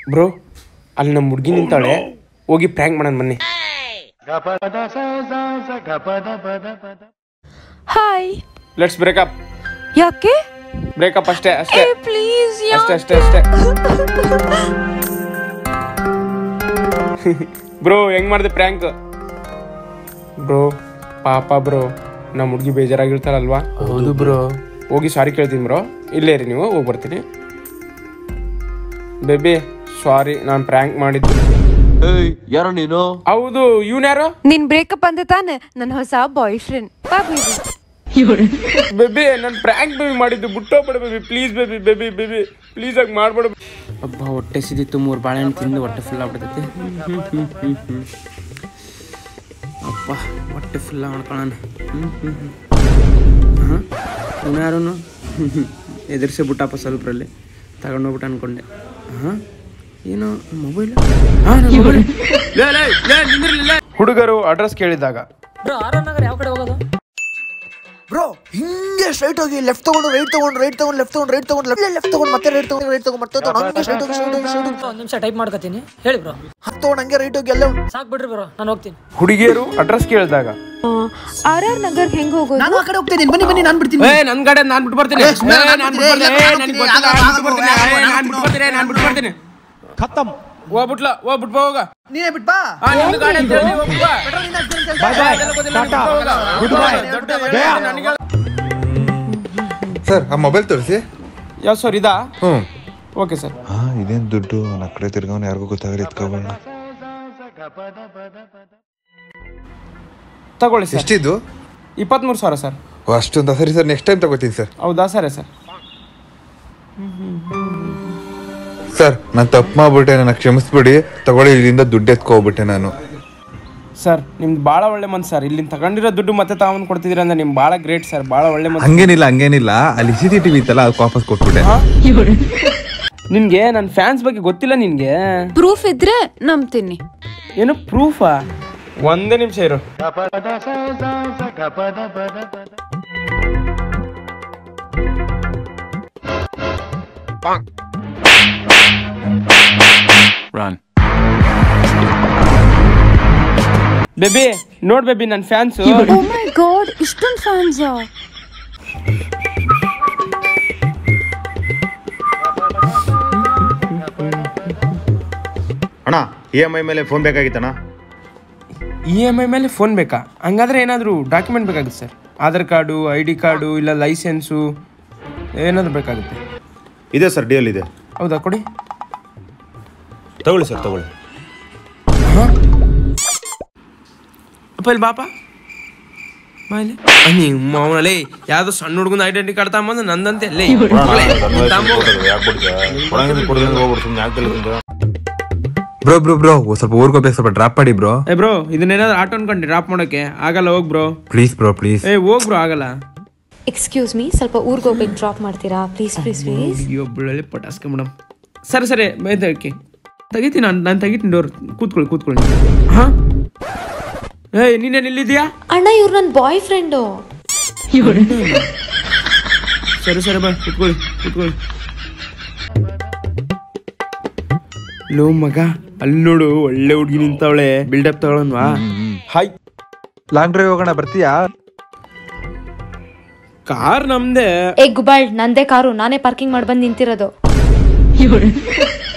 Bro ಅಲ್ಲಿ ನಮ್ಮ ಹುಡುಗಿ ನಿಂತಾಳೆ ಹೋಗಿ ಪ್ರ್ಯಾಂಕ್ ಮಾಡೋಣ ಬನ್ನಿ ಹಾಯ್ ಲೆಟ್ಸ್ ಬ್ರೇಕಪ್ ಯಾಕೆ ಬ್ರೇಕಪ್ ಅಷ್ಟೇ ಅಷ್ಟೇ ಪ್ಲೀಸ್ ಅಷ್ಟೇ ಅಷ್ಟೇ ಅಷ್ಟೇ ಬ್ರೋ ಹೆಂಗ್ ಮಾಡಿದೆ ಪ್ರ್ಯಾಂಕ್ ಬ್ರೋ ಪಾಪ ಬ್ರೋ ನಮ್ಮ ಹುಡುಗಿ ಬೇಜಾರಾಗಿರ್ತಾರಲ್ವಾ ಹೌದು ಬ್ರೋ ಹೋಗಿ ಸಾರಿ ಕೇಳ್ತೀನಿ ಬ್ರೋ ಇಲ್ಲೇ ರೀ ನೀವು ಹೋಗಿ ಬರ್ತೀನಿ ಬೇಬಿ ಸಾರಿ ನಾನು ಪ್ರ್ಯಾಂಕ್ ಮಾಡಿದ್ದು ಯಾರೋ ನೀನು ಹೌದು ಇವನ್ ಯಾರು ನಿನ್ ಬ್ರೇಕಪ್ ಅಂದ ತಾನೆ ನನ್ನ ಹೊಸ ಬಾಯ್ ಫ್ರೆಂಡ್ ಬಾ ಬೇಬಿ ಬೇಬಿ ನಾನು ಪ್ರ್ಯಾಂಕ್ ಬೇಬಿ ಮಾಡಿದ್ದು ಬಿಟ್ಟೋಗ್ಬೇಡ baby please baby baby baby please ಆಗಿ ಮಾಡ್ಬೇಡ ಅಬ್ಬ ಹೊಟ್ಟೆ ಸಿದಿತ್ತು ಮೂರು ಬಾಳೆಹಣ್ಣು ತಿಂದು ಹೊಟ್ಟೆ ಫುಲ್ ಆಗ್ಬಿಡ್ತೈತಿ ಅಪ್ಪ ಹೊಟ್ಟೆ ಫುಲ್ ಮಾಡ್ಕೊಳ್ಳೋಣ ಹಾಂ ಇನ್ಯಾರು ಎದುರಿಸಿ ಬಿಟ್ಟಪ್ಪ ಸ್ವಲ್ಪರಲ್ಲಿ ತಗೊಂಡೋಗ್ಬಿಟ್ಟು ಅನ್ಕೊಂಡೆ ಹಾಂ ಏನು ಮೊಬೈಲ್ ಹುಡುಗರು ಅಡ್ರೆಸ್ ಕೇಳಿದಾಗ ಬ್ರೋ ಆರ್ ನಗರ್ ಯಾವ ಕಡೆ ಹೋಗೋದು ಬ್ರೋ ಹಿಂಗೆ ಸ್ಟ್ರೈಟ್ ಹೋಗಿ ಲೆಫ್ಟ್ ತಗೊಂಡು ರೈಟ್ ತಗೊಂಡು ರೈಟ್ ತಗೊಂಡು ಲೆಫ್ಟ್ ತಗೊಂಡು ರೈಟ್ ತಗೊಂಡು ಲೆಫ್ಟ್ ತಗೊಂಡು ಮತ್ತೆ ರೈಟ್ ತಗೊಂಡು ರೈಟ್ ತಗೊಂಡು ಮತ್ತೆ ತಗೊಂಡು ಹಂಗೆ ಸ್ಟ್ರೈಟ್ ಹೋಗಿ ಸ್ಟ್ರೈಟ್ ಹೋಗಿ ಸ್ಟ್ರೈಟ್ ಹೋಗಿ ಒಂದ್ ನಿಮಿಷ ಟೈಪ್ ಮಾಡ್ಕೊತೀನಿ ಹೇಳಿ ಬ್ರೋ ಹತ್ತು ತಗೊಂಡು ಹಂಗೆ ರೈಟ್ ಹೋಗಿ ಎಲ್ಲ ಸಾಕ್ ಬಿಡ್ರಿ ಬ್ರೋ ನಾನು ಹೋಗ್ತೀನಿ ಹುಡುಗಿಯರು ಅಡ್ರೆಸ್ ಕೇಳಿದಾಗ ಆರ್ ಆರ್ ನಗರ್ ಹೆಂಗ್ ಹೋಗೋದು ನಾನು ಆ ಕಡೆ ಹೋಗ್ತೀನಿ ಬನ್ನಿ ಬನ್ನಿ ನಾನು ಬಿಡ್ತೀನಿ ಏ ನನ್ ಕಡೆ ನಾನ್ ಬಿಟ್ಟು ಬರ್ತೀನಿ ಏ, ಸುಮ್ನೆ ಏ, ನಾನ್ ನಾನ್ ಬಿಡ್ತೀನಿ, ಬಿಟ್ಟು ಇಲ್ಲ, ಬರ್ತೀನಿ, ನಾನ್ ಏ, ನಾನ್ ಬಿಡ್ತೀನಿ, ಬಿಟ್ಟು ಬರ್ತೀನಿ, ಆಗಲ್ಲ, ನಾನ್ ಬಿಟ್ಟು ಬರ್ತೀನಿ, ಏ, ನಾನ್ ಬಿಟ್ಟು ಬರ್ತೀನಿ, ನಾನ್ ಬಿಟ್ಟು ಬರ್ತೀನಿ ಖತಮ್ ಹೋಗ್ಬಿಟ್ಲ ಹೋಗ್ಬಿಟ್ಟು ಹೋಗ ನೀನೇ ಬಿಟ್ಬಾ ಆ, ನಿಂದು ಗಾಡಿ ಅಂತ ಹೇಳಿ ಹೋಗ್ಬಿಟ್ಟು ಬಾ. ಅದೆಲ್ಲ ಗೊತ್ತಿಲ್ಲ, ನೀನ್ ಬಿಟ್ಟು ಹೋಗ. ದೊಡ್ಡ ಹೇಳಿ, ನನಗೆ ಹೇಳು. ಸರ್ ಆ ಮೊಬೈಲ್ ತೋರಿಸಿ ಯಾವ ಸರ್ ಇದಾ ಹ್ಞೂ ಓಕೆ ಸರ್ ಹಾ ಇದೇನ್ ದುಡ್ಡು ನನ್ನ ಕಡೆ ತಿರ್ಗವನ ಯಾರಿಗೂ ಗೊತ್ತಾಗ್ರಿ ಎತ್ಕೊಬೇಡ ತಗೊಳ್ಳಿ ಸರ್ ಎಷ್ಟಿದ್ದು ಇಪ್ಪತ್ಮೂರು ಸಾವಿರ ಸರ್ ಓ, ಅಷ್ಟೊಂದ ಸರಿ ಸರ್ ನೆಕ್ಸ್ಟ್ ಟೈಮ್ ತಗೋತೀನಿ ಸರ್ ಹೌದಾ ಸರಿ ಸರ್ ಸರ್ ನಾನು ತಪ್ಪು ಮಾಡ್ಬಿಟ್ಟೆ ನನ್ನ ಕ್ಷಮಿಸ್ಬಿಡಿ ತಗೊಳ್ಳಿ ಇಲ್ಲಿಂದ ದುಡ್ಡು ಎತ್ಕೊಬಿಟ್ಟೆ ನಾನು ಸರ್ ನಿಮ್ದು ಭಾಳ ಒಳ್ಳೆ ಮನ್ಸು ಸರ್ ಇಲ್ಲಿ ತಗೊಂಡಿರೋ ದುಡ್ಡು ಮತ್ತೆ ತಾವೊಂದು ಕೊಡ್ತಿದ್ದೀರ ಅಂದ್ರೆ ನಿಮ್ಗೆ ಭಾಳ ಗ್ರೇಟ್ ಸರ್ ಭಾಳ ಒಳ್ಳೆ ಮನ್ಸು ಹಂಗೇನಿಲ್ಲ ಹಂಗೇನಿಲ್ಲ ಅಲ್ಲಿ ಸಿ ಸಿ ಟಿವಿ ಇತ್ತಲ್ಲ ಅದಕ್ಕೆ ವಾಪಸ್ ಕೊಟ್ಬಿಟ್ಟೆ ನಿನ್ಗೆ ನನ್ನ ಫ್ಯಾನ್ಸ್ ಬಗ್ಗೆ ಗೊತ್ತಿಲ್ಲ ನಿನ್ಗೆ ಪ್ರೂಫ್ ಇದ್ರೆ ನಂಬ್ತೀನಿ ಏನು ಪ್ರೂಫಾ ಒಂದೇ ನಿಮಿಷ ಇರು ಬೇಬಿ ನೋಡ್ ಬೇಬಿ ನನ್ನ ಫ್ಯಾನ್ಸ್ ಓ ಮೈ ಗಾಡ್ ಇಷ್ಟೊಂದು ಫ್ಯಾನ್ಸಾ ಅಣ್ಣ ಇ ಎಮ್ ಐ ಮೇಲೆ ಫೋನ್ ಬೇಕಾಗಿತ್ತಣ್ಣ ಇ ಎಮ್ ಐ ಮೇಲೆ ಫೋನ್ ಬೇಕಾ ಹಂಗಾದ್ರೆ ಏನಾದರೂ ಡಾಕ್ಯುಮೆಂಟ್ ಬೇಕಾಗುತ್ತೆ sir Aadhaar card I D card ಇಲ್ಲ ಲೈಸೆನ್ಸು ಏನಾದರೂ ಬೇಕಾಗುತ್ತೆ ಇದೆ ಸರ್ ಡಿ ಎಲ್ ಇದೆ ಹೌದಾ ಕೊಡಿ ತಗೊಳ್ಳಿ ಸರ್ ತಗೊಳ್ಳಿ ಅಪ್ಪ ಇಲ್ಲಿ ಬಾಪ ಬಾಯ್ಲೆ ನೀವು ಮಾವನಲ್ಲೇ ಯಾವ್ದೋ ಸಣ್ಣ ಹುಡುಗನ ಐಡೆಂಟಿ ಕಾರ್ಡ್ ತಗೊಂಬಂದು ನಂದಂತೆ ಅಲ್ಲೇ ಬ್ರೋ ಬ್ರೋ ಬ್ರೋ ಸ್ವಲ್ಪ ಊರ್ಗೋಬೇಕು ಸ್ವಲ್ಪ ಡ್ರಾಪ್ ಮಾಡಿ ಬ್ರೋ ಏ ಬ್ರೋ ಇದನ್ನೇನಾದ್ರು ಆಟೋ ಅನ್ಕೊಂಡು ಡ್ರಾಪ್ ಮಾಡೋಕೆ ಆಗಲ್ಲ ಹೋಗ್ ಬ್ರೋ ಪ್ಲೀಸ್ ಬ್ರೋ ಪ್ಲೀಸ್ ಏ ಹೋಗ್ ಬ್ರೋ ಆಗಲ್ಲ ಎಕ್ಸ್ಕ್ಯೂಸ್ ಮೀ ಸ್ವಲ್ಪ ಊರಿಗೆ ಹೋಗ್ಬೇಕು ಡ್ರಾಪ್ ಮಾಡ್ತೀರಾ ಪ್ಲೀಸ್ ಪ್ಲೀಸ್ ಪ್ಲೀಸ್ ಒಬ್ಬಳಲ್ಲಿ ಪಟಾಸ್ಕ ಮೇಡಮ್ ಸರಿ ಸರಿ ಮೇದಕ್ಕೆ ತೆಗಿತೀನಿ ನಾನು ನಾನು ತೆಗಿತೀನಿ ಡೋರ್ ಕೂತ್ಕೊಳ್ಳಿ ಕೂತ್ಕೊಳ್ಳಿ ಹಾ ಏಯ್ ನೀನೇನು ಇಲ್ಲಿದ್ಯಾ ಅಣ್ಣ ಇವ್ರು ನನ್ನ ಬಾಯ್ ಫ್ರೆಂಡು ಸರಿ ಸರಿ ಬಾ ಕೂತ್ಕೊಳ್ಳಿ ಕೂತ್ಕೊಳ್ಳಿ ಲೋ ಮಗ ಅಲ್ಲಿ ನೋಡು ಒಳ್ಳೆ ಹುಡುಗಿ ನಿಂತವಳೆ ಬಿಲ್ಡಪ್ ತಗೊಳನ್ವಾ ಹಾಯ್ ಲಾಂಗ್ ಡ್ರೈವ್ ಹೋಗೋಣ ಬರ್ತೀಯಾ ಕಾರ್ ನಮ್ದೇ ಏ ಗುಬಾಳ್ ನಂದೇ ಕಾರು ನಾನೇ ಪಾರ್ಕಿಂಗ್ ಮಾಡಿ ಬಂದು ನಿಂತಿರೋದು